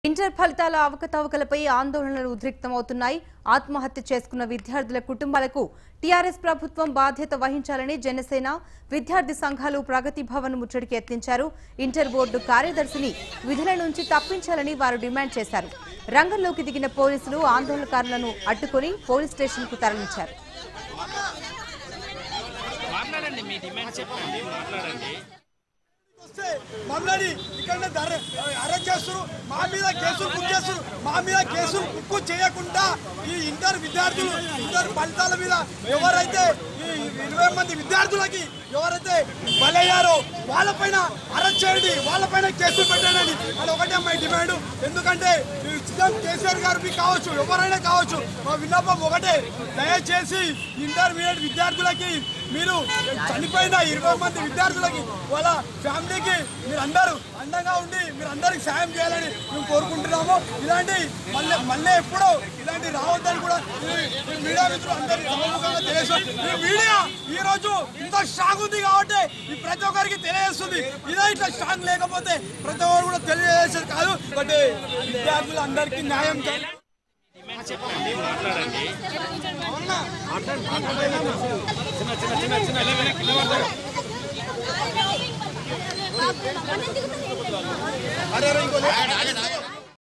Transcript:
inter ఫలితాల అవకతవకలపై ఆందోళనలు ఉద్రిక్తమవుతున్నాయి ఆత్మహత్య చేసుకున్న విద్యార్థుల కుటుంబాలకు టీఆర్ఎస్ ప్రభుత్వం బాధ్యత వహించాలని జనసేన విద్యార్థి సంఘాలు ప్రగతి భవన్ ముట్టడికి యత్నించారు ఇంటర్ బోర్డు కార్యదర్శిని విధుల నుంచి తప్పించాలని వారు డిమాండ్ చేశారు రంగంలోకి దిగిన పోలీసులు ఆందోళనకారులను అడ్డుకొని పోలీస్ స్టేషన్ కు తరలించారు మాట్లాడండి మీ డిమాండ్ చెప్పండి మాట్లాడండి వస్తే మమ్మల్ని ఇక్కడ ధర- అరెస్ట్ చేస్తారు మా మీద కేసులు బుక్ చేస్తారు మా మీద కేసులు బుక్ చేయకుండా ఈ ఇంటర్ విద్యార్థులు ఇంటర్ ఫలితాల మీద ఎవరైతే ఈ ఇరవై మంది విద్యార్థులకి ఎవరైతే బలయ్యారో వాళ్ళపైన అరెస్ట్ చేయండి వాళ్ళపైన కేసులు పెట్టండి అది ఒకటే మా డిమాండ్ ఎందుకంటే ఈ సీఎం కేసీఆర్ గారికి కావచ్చు ఎవరైనా కావచ్చు మా విన్నపం ఒకటే దయచేసి ఇంటర్మీడియట్ విద్యార్థులకి మీరు చనిపోయిన ఇరవై మంది విద్యార్థులకి వాళ్ళ ఫ్యామిలీకి మీరు అందరూ అండగా ఉండి మీరు అందరికి సాయం చేయాలని మేము కోరుకుంటున్నాము ఇలాంటి మళ్ళీ మళ్ళీ ఎప్పుడో ఇలాంటి రావద్దని కూడా ఈ- ఈ మీడియా మిత్రులు అందరికీ సముఖంగా తెలియజేస్తాం ఈ మీడియా ఈ రోజు ఇంత స్ట్రాంగ్ ఉంది కాబట్టి ఈ ప్రతి ఒక్కరికి తెలియజేస్తుంది ఇదే ఇట్లా స్ట్రాంగ్ లేకపోతే ప్రతి ఒక్కరు కూడా తెలియజేసేది కాదు బట్ విద్యార్థులు అందరికీ న్యాయం చేయాలి డిమాండ్ చెప్పండి మాట్లాడండి అరే అరే ఇంకో